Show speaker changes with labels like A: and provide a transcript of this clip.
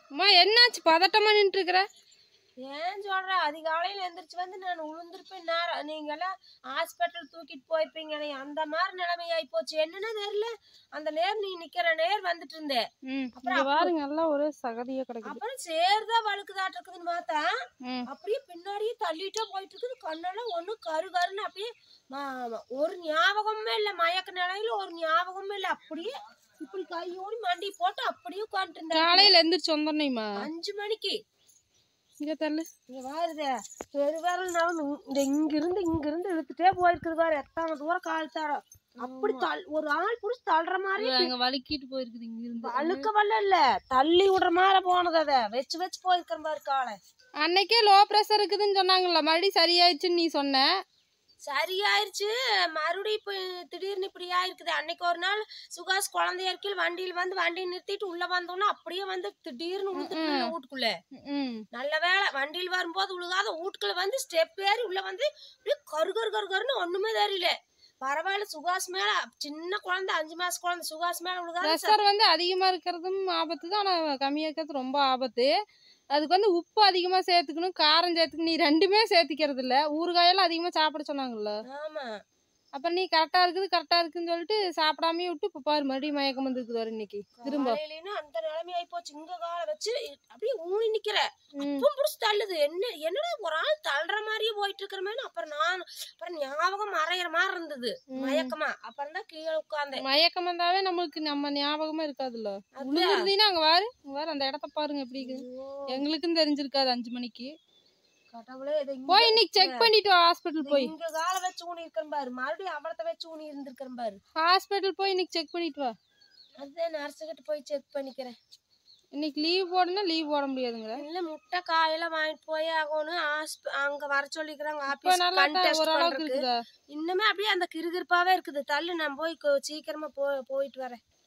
A: அம்மா என்னாச்சு பதட்டமா நின்று இருக்கிற
B: ஏன் சொல்ற அதிகாலையில எந்திரிச்சு வந்து நான் உளுந்திருப்பேன் நேரம் நீங்க எல்லாம் ஹாஸ்பிட்டல் தூக்கிட்டு போயிருப்பீங்க நீ அந்த மாதிரி நிலைமை ஆயி போச்சு என்னன்னு தெரியல அந்த நேர் நீ நிக்கிற நேர் வந்துட்டு இருந்தே
A: ம்
B: அப்புறம்
A: இங்க பாருங்க எல்லாம் ஒரே சகதியா கிடக்குது
B: அப்புறம் சேர்தான் வழுக்குதாட்டு இருக்குதுன்னு பார்த்தா
A: ம்
B: அப்படியே பின்னாடியே தள்ளிட்டே போயிட்டு இருக்குது கண்ணெல்லாம் ஒண்ணு கரு கருன்னு அப்படியே ம- ஒரு ஞாபகமே இல்லை மயக்க நிலையில ஒரு ஞாபகமே இல்லை அப்படியே இப்படி கையோடி மண்டி போட்டு அப்படியே உட்காந்துட்டு இருந்தேன்
A: காலையில எந்திரிச்சு வந்தோன்னேம்மா
B: அஞ்சு மணிக்கு
A: இங்க தள்ளு
B: இங்க பாருத பெருவேரல் நான் இந்த இங்க இருந்து இங்க இருந்து இழுத்துட்டே போயிருக்குது பாரு எத்தனை தூரம் கால் தரம் அப்படி தள் ஒரு ஆள் புடிச்சு தள்ளுற மாதிரி
A: அங்க வலிக்கிட்டு போயிருக்குது இங்க இருந்து
B: அழுக்க வல்ல இல்ல தள்ளி விடுற மாதிரி போனது அத வச்சு வச்சு போயிருக்கிறேன் பாரு காலை
A: அன்னைக்கே லோ ப்ரெஷர் இருக்குதுன்னு சொன்னாங்கல்ல மறுபடியும் சரியாயிடுச்சுன்னு நீ சொன்ன
B: சரியாயிருச்சு மறுபடியும் இப்போ திடீர்னு இப்படி ஆயிருக்குது அன்னைக்கு ஒரு நாள் சுகாஷ் குழந்தைய இருக்கையில் வண்டியில் வந்து வண்டியை நிறுத்திட்டு உள்ள வந்தோன்னா அப்படியே வந்து திடீர்னு உளுத்துட்டு வீட்டுக்குள்ள
A: ம்
B: நல்ல வேளை வண்டியில் வரும்போது உழுகாத வீட்டுக்குள்ள வந்து ஸ்டெப் ஏறி உள்ள வந்து அப்படியே கரு கரு கரு கருன்னு ஒண்ணுமே தெரியல பரவாயில்ல சுகாஷ் மேல சின்ன குழந்தை அஞ்சு மாச குழந்தை சுகாஷ் மேல உழுகாத
A: ப்ரெஷர் வந்து அதிகமா இருக்கிறதும் ஆபத்து தான் ஆனா கம்மியா இருக்கிறது ரொம்ப ஆபத்து அதுக்கு வந்து உப்பு அதிகமா சேர்த்துக்கணும் காரம் சேர்த்துக்கணும் நீ ரெண்டுமே சேர்த்திக்கிறது இல்ல ஊறுகாயெல்லாம் அதிகமா சாப்பிட சொன்னாங்கல்ல
B: ஆமா
A: அப்ப நீ கரெக்டா இருக்குது கரெக்டா இருக்குன்னு சொல்லிட்டு சாப்பிடாமயே விட்டு இப்ப பாரு மறுபடியும் மயக்கம் வந்துருக்குது வர இன்னைக்கு திரும்ப
B: காலையிலேன்னு அந்த நிலைமை ஆயி போச்சு இங்க காலை வச்சு அப்படியே ஊனி நிக்கிற
A: ம்.
B: அப்பவும் புடிச்சு தள்ளுது என்ன என்னடா ஒரு ஆள் தள்ளுற மாதிரியே போயிட்டு இருக்கிறமேனு அப்புறம் நான் அப்புறம் ஞாபகம் மறையிற மாதிரி இருந்தது
A: ம்.
B: மயக்கமா அப்புறம் தான் கீழே உட்கார்ந்தேன்
A: மயக்கம் வந்தாவே நம்மளுக்கு நம்ம ஞாபகமா இருக்காதுல்ல விழுந்துருந்தீங்கன்னா அங்க பாரு அங்க பாரு அந்த இடத்த பாருங்க எப்படி இருக்குது எங்களுக்கும் தெரிஞ்சிருக்காது அஞ்சு மணிக்கு
B: கடவுளே இதை இங்க-
A: போய் இன்னைக்கு செக் பண்ணிட்டு வா ஹாஸ்பிட்டல் போய்
B: இங்க காலை வச்சு ஊனி இருக்கிறேன் பாரு மறுபடியும் அவளத்தை வச்சு ஊனி இருந்திருக்கிறேன் பாரு
A: ஹாஸ்பிட்டல் போய் இன்னைக்கு செக் பண்ணிட்டு வா
B: அதுதான் நர்ஸுகிட்ட போய் செக் பண்ணிக்கிறேன்
A: இன்னைக்கு லீவ் போடணும் லீவ் போட முடியாதுங்கிற
B: இல்ல முட்டை காயெல்லாம் வாங்கிட்டு போய் ஆகணும் ஹாஸ்ப- அங்க வர சொல்லிக்கிறாங்க
A: இப்ப
B: ஆபீஸ்
A: நல்லா
B: கண் டெஸ்ட்
A: ஓரளவுக்கு
B: பண்றதுக்கு
A: இருக்குதா
B: இன்னுமே அப்படியே அந்த கிறுகிறுப்பாவே இருக்குது தள்ளு நான் போய் கொ- சீக்கிரமா போ போயிட்டு வரேன்